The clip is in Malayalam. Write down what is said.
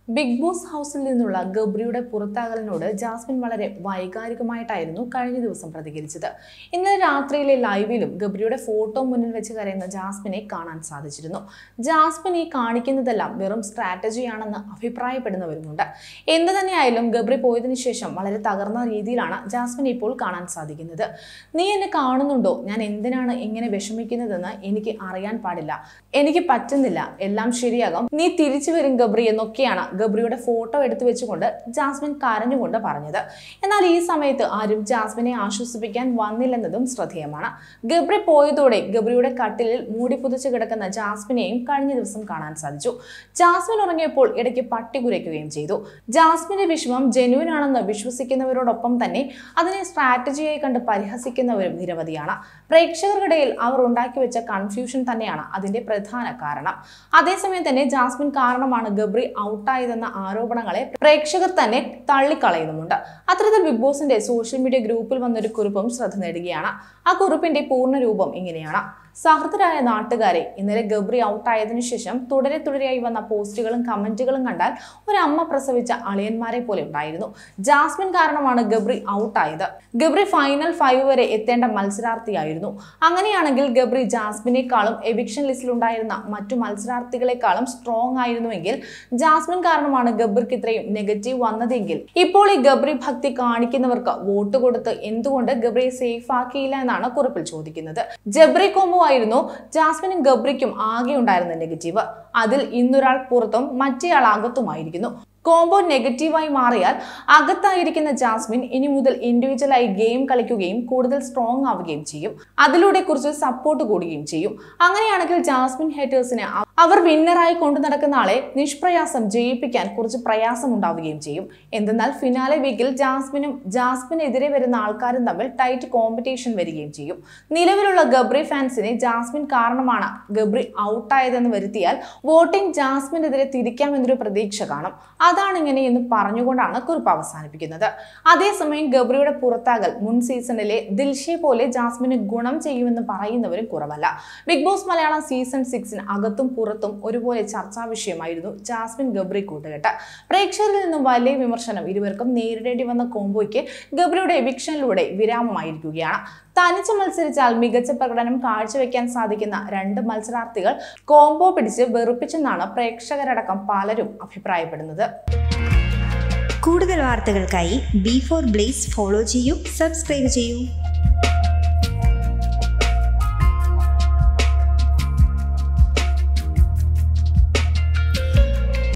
ബിഗ് ബോസ് ഹൗസിൽ നിന്നുള്ള ഗബ്രിയുടെ പുറത്താകലിനോട് ജാസ്മിൻ വളരെ വൈകാരികമായിട്ടായിരുന്നു കഴിഞ്ഞ ദിവസം പ്രതികരിച്ചത് ഇന്നലെ രാത്രിയിലെ ലൈവിലും ഗബ്രിയുടെ ഫോട്ടോ മുന്നിൽ വെച്ച് കരയുന്ന ജാസ്മിനെ കാണാൻ സാധിച്ചിരുന്നു ജാസ്മിൻ ഈ കാണിക്കുന്നതെല്ലാം വെറും സ്ട്രാറ്റജിയാണെന്ന് അഭിപ്രായപ്പെടുന്നവരുമുണ്ട് എന്തു തന്നെയായാലും ഗബ്രി പോയതിനു ശേഷം വളരെ തകർന്ന രീതിയിലാണ് ജാസ്മിൻ ഇപ്പോൾ കാണാൻ സാധിക്കുന്നത് നീ എന്നെ കാണുന്നുണ്ടോ ഞാൻ എന്തിനാണ് ഇങ്ങനെ വിഷമിക്കുന്നതെന്ന് എനിക്ക് അറിയാൻ പാടില്ല എനിക്ക് പറ്റുന്നില്ല എല്ലാം ശരിയാകും നീ തിരിച്ചു വരും ഗബ്രി എന്നൊക്കെയാണ് ഗബ്രിയുടെ ഫോട്ടോ എടുത്തു വെച്ചുകൊണ്ട് ജാസ്മിൻ കരഞ്ഞുകൊണ്ട് പറഞ്ഞത് എന്നാൽ ഈ സമയത്ത് ആരും ജാസ്മിനെ ആശ്വസിപ്പിക്കാൻ വന്നില്ലെന്നതും ശ്രദ്ധേയമാണ് ഗബ്രി പോയതോടെ ഗബ്രിയുടെ കട്ടിലിൽ മൂടി പുതച്ച് കിടക്കുന്ന ജാസ്മിനെയും കഴിഞ്ഞ ദിവസം കാണാൻ സാധിച്ചു ജാസ്മിൻ ഉറങ്ങിയപ്പോൾ ഇടയ്ക്ക് പട്ടി കുരയ്ക്കുകയും ചെയ്തു ജാസ്മിന്റെ വിഷമം ജെന്യൂൻ ആണെന്ന് വിശ്വസിക്കുന്നവരോടൊപ്പം തന്നെ അതിനെ സ്ട്രാറ്റജിയായി കണ്ട് പരിഹസിക്കുന്നവരും നിരവധിയാണ് പ്രേക്ഷകർക്കിടയിൽ അവർ ഉണ്ടാക്കി വെച്ച കൺഫ്യൂഷൻ തന്നെയാണ് അതിന്റെ പ്രധാന കാരണം അതേസമയം തന്നെ ജാസ്മിൻ കാരണമാണ് ഗബ്രി ഔട്ടായതെന്ന ആരോപണങ്ങളെ പ്രേക്ഷകർ തന്നെ തള്ളിക്കളയുന്നുമുണ്ട് അത്തരത്തിൽ ബിഗ് ബോസിന്റെ സോഷ്യൽ മീഡിയ ഗ്രൂപ്പിൽ വന്നൊരു കുറിപ്പും ശ്രദ്ധ നേടുകയാണ് ആ കുറിപ്പിന്റെ പൂർണ്ണ രൂപം ഇങ്ങനെയാണ് സഹൃദരായ നാട്ടുകാരെ ഇന്നലെ ഗബ്രി ഔട്ടായതിനു ശേഷം തുടരെ തുടരെയായി വന്ന പോസ്റ്റുകളും കമന്റുകളും കണ്ടാൽ ഒരു അമ്മ പ്രസവിച്ച അളിയന്മാരെ പോലെ ഉണ്ടായിരുന്നു ജാസ്മിൻ കാരണമാണ് ഗബ്രി ഔട്ടായത് ഗബ്രി ഫൈനൽ ഫൈവ് വരെ എത്തേണ്ട മത്സരാർത്ഥിയായിരുന്നു അങ്ങനെയാണെങ്കിൽ ഗബ്രി ജാസ്മിനേക്കാളും എവിക്ഷൻ ലിസ്റ്റിലുണ്ടായിരുന്ന മറ്റു മത്സരാർത്ഥികളെക്കാളും സ്ട്രോങ് ആയിരുന്നുവെങ്കിൽ ജാസ്മിൻ കാരണമാണ് ഗബ്രിക്ക് ഇത്രയും നെഗറ്റീവ് വന്നതെങ്കിൽ ഇപ്പോൾ ഈ ഗബ്രി ഭക്തി കാണിക്കുന്നവർക്ക് വോട്ട് കൊടുത്ത് എന്തുകൊണ്ട് ഗബ്രിയെ സേഫ് ആക്കിയില്ല എന്നാണ് കുറിപ്പിൽ ചോദിക്കുന്നത് ജബ്രി കോമോ ആയിരുന്നു ജാസ്മിനും ഗബ്രിക്കും ആകെ ഉണ്ടായിരുന്ന നെഗറ്റീവ് അതിൽ ഇന്നൊരാൾ പുറത്തും മറ്റേയാൾ അകത്തുമായിരിക്കുന്നു കോംബോ നെഗറ്റീവായി മാറിയാൽ അകത്തായിരിക്കുന്ന ജാസ്മിൻ ഇനി മുതൽ ഇൻഡിവിജ്വലായി ഗെയിം കളിക്കുകയും കൂടുതൽ സ്ട്രോങ് ആവുകയും ചെയ്യും അതിലൂടെ കുറച്ച് സപ്പോർട്ട് കൂടുകയും ചെയ്യും അങ്ങനെയാണെങ്കിൽ ജാസ്മിൻ ഹേറ്റേഴ്സിനെ അവർ വിന്നറായി കൊണ്ടു നടക്കുന്ന ആളെ നിഷ്പ്രയാസം ജയിപ്പിക്കാൻ കുറച്ച് പ്രയാസം ഉണ്ടാവുകയും ചെയ്യും എന്തെന്നാൽ ഫിനാലെ വീക്കിൽ ജാസ്മിനും ജാസ്മിനെതിരെ വരുന്ന ആൾക്കാരും തമ്മിൽ ടൈറ്റ് കോമ്പറ്റീഷൻ വരികയും ചെയ്യും നിലവിലുള്ള ഗബ്രി ഫാൻസിനെ ജാസ്മിൻ കാരണമാണ് ഗബ്രി ഔട്ടായതെന്ന് വരുത്തിയാൽ വോട്ടിംഗ് ജാസ്മിനെതിരെ തിരിക്കാമെന്നൊരു പ്രതീക്ഷ കാണും അതാണ് ഇങ്ങനെ എന്ന് പറഞ്ഞുകൊണ്ടാണ് കുറിപ്പ് അവസാനിപ്പിക്കുന്നത് അതേസമയം ഗബ്രിയുടെ പുറത്താകൽ മുൻ സീസണിലെ ദിൽഷെ പോലെ ജാസ്മിന് ഗുണം ചെയ്യുമെന്ന് പറയുന്നവരും കുറവല്ല ബിഗ് ബോസ് മലയാളം സീസൺ സിക്സിന് അകത്തും പുറത്തും ഒരുപോലെ ചർച്ചാ വിഷയമായിരുന്നു ജാസ്മിൻ ഗബ്രി കൂട്ടുകെട്ട് പ്രേക്ഷകരിൽ നിന്നും വലിയ വിമർശനം ഇരുവർക്കും നേരിടേണ്ടി വന്ന കോംബോയ്ക്ക് ഗബ്രിയുടെ എവിക്ഷനിലൂടെ വിരാമമായിരിക്കുകയാണ് തനിച്ച് മത്സരിച്ചാൽ മികച്ച പ്രകടനം കാഴ്ചവെക്കാൻ സാധിക്കുന്ന രണ്ട് മത്സരാർത്ഥികൾ കോംബോ പിടിച്ച് വെറുപ്പിച്ചെന്നാണ് പ്രേക്ഷകരടക്കം പലരും അഭിപ്രായപ്പെടുന്നത് കൂടുതൽ വാർത്തകൾക്കായി ബി ഫോർ ബ്ലേസ് ഫോളോ ചെയ്യൂ സബ്സ്ക്രൈബ് ചെയ്യൂ